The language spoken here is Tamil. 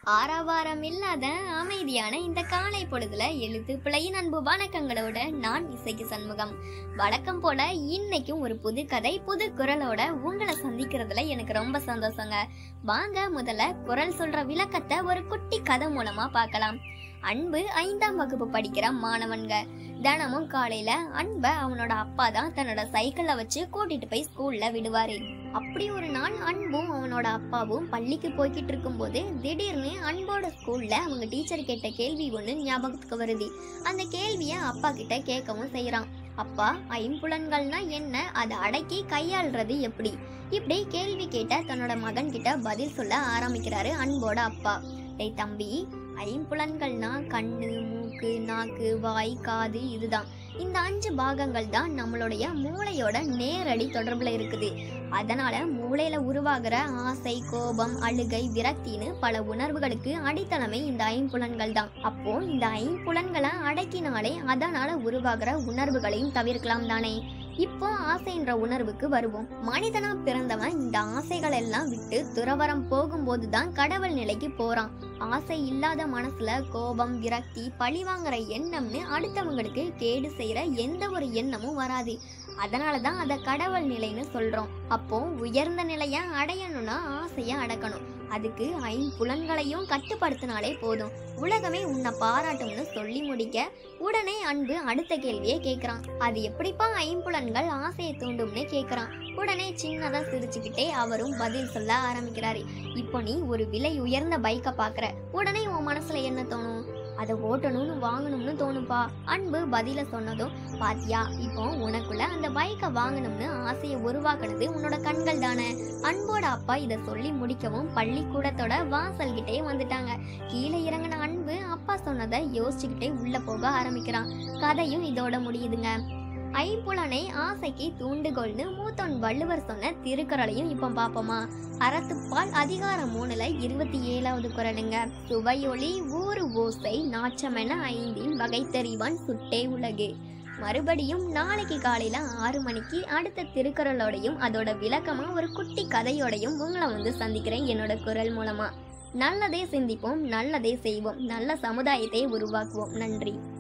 ஆரவாரம் இல்லாத அமைதியான இந்த காலை பொழுதுல எழுத்து பிழையின் அன்பு வணக்கங்களோட நான் இசைக்கு சண்முகம் வழக்கம் போல இன்னைக்கும் ஒரு புது கதை புது குரலோட உங்களை சந்திக்கிறதுல எனக்கு ரொம்ப சந்தோஷங்க வாங்க முதல்ல குரல் சொல்ற விளக்கத்தை ஒரு குட்டி கதை மூலமா பார்க்கலாம் அன்பு ஐந்தாம் வகுப்பு படிக்கிற மாணவன்க தினமும் காலையில அன்பை அவனோட அப்பா தான் தன்னோட சைக்கிளை வச்சு கூட்டிட்டு போய் ஸ்கூல்ல விடுவாரு அப்படி ஒரு நாள் அன்பும் அவனோட அப்பாவும் பள்ளிக்கு போய்கிட்டு இருக்கும்போது திடீர்னு அன்போட ஸ்கூல்ல அவங்க டீச்சர் கேட்ட கேள்வி ஒண்ணு ஞாபகத்துக்கு வருது அந்த கேள்விய அப்பா கிட்ட கேட்கவும் செய்யறான் அப்பா ஐம்புலன்கள்னா என்ன அதை அடக்கி கையாள்றது எப்படி இப்படி கேள்வி கேட்ட தன்னோட மகன் கிட்ட பதில் சொல்ல ஆரம்பிக்கிறாரு அன்போட அப்பா டேய் தம்பி ஐம்புலன்கள்னா கண்ணு மூக்கு நாக்கு வாய் காது இதுதான் இந்த அஞ்சு பாகங்கள் தான் நம்மளுடைய மூளையோட நேரடி தொடர்புல இருக்குது அதனால மூளையில உருவாகிற ஆசை கோபம் அழுகை விரக்தின்னு பல உணர்வுகளுக்கு அடித்தளமே இந்த ஐம்புலன்கள் தான் அப்போ இந்த ஐம்புலன்களை அடக்கினாலே அதனால உருவாகிற உணர்வுகளையும் தவிர்க்கலாம் தானே இப்போ ஆசைன்ற உணர்வுக்கு வருவோம் மனிதனா பிறந்தவன் இந்த ஆசைகள் எல்லாம் விட்டு துறவரம் போகும்போது தான் கடவுள் நிலைக்கு போறான் ஆசை இல்லாத மனசுல கோபம் விரக்தி பழி வாங்குற எண்ணம்னு அடுத்தவங்களுக்கு கேடு செய்யற எந்த ஒரு எண்ணமும் வராது அதனால தான் அதை கடவுள் நிலைன்னு சொல்றோம் அப்போ உயர்ந்த நிலைய அடையணும்னா ஆசைய அடக்கணும் அதுக்கு ஐம்புலன்களையும் கட்டுப்படுத்தினாலே போதும் உலகமே உன்னை பாராட்டும்னு சொல்லி முடிக்க உடனே அன்பு அடுத்த கேள்வியை கேட்குறான் அது எப்படிப்பா ஐம்புலன்கள் ஆசையை தூண்டும்னு கேட்குறான் உடனே சின்னதா சிரிச்சுக்கிட்டே அவரும் பதில் சொல்ல ஆரம்பிக்கிறாரு இப்போ நீ ஒரு விலை உயர்ந்த பைக்கை பார்க்குற உடனே உன் மனசுல என்ன தோணும் அதை ஓட்டணும்னு வாங்கணும்னு தோணுப்பா அன்பு பதில சொன்னதும் பாத்தியா இப்போ உனக்குள்ள அந்த பைக்கை வாங்கணும்னு ஆசையை உருவாக்குனது உன்னோட கண்கள் தானே அன்போட அப்பா இதை சொல்லி முடிக்கவும் பள்ளிக்கூடத்தோட வாசல் கிட்டே வந்துட்டாங்க கீழே இறங்கின அன்பு அப்பா சொன்னதை யோசிச்சுக்கிட்டே உள்ள போக ஆரம்பிக்கிறான் கதையும் இதோட முடியுதுங்க ஐம்புலனை ஆசைக்கு தூண்டுகோல்னு மூத்தோன் வள்ளுவர் சொன்ன திருக்குறளையும் இப்போ பார்ப்போமா அறத்துப்பால் அதிகாரம் மூணுல இருபத்தி ஏழாவது குறளுங்க சுவையொளி ஊறு ஓசை நாச்சமென ஐந்தின் வகை தெரிவான் சுட்டே உலகு மறுபடியும் நாளைக்கு காலையில ஆறு மணிக்கு அடுத்த திருக்குறளோடையும் அதோட விளக்கமா ஒரு குட்டி கதையோடையும் உங்களை வந்து சந்திக்கிறேன் என்னோட குரல் மூலமா நல்லதே சிந்திப்போம் நல்லதே செய்வோம் நல்ல சமுதாயத்தை உருவாக்குவோம் நன்றி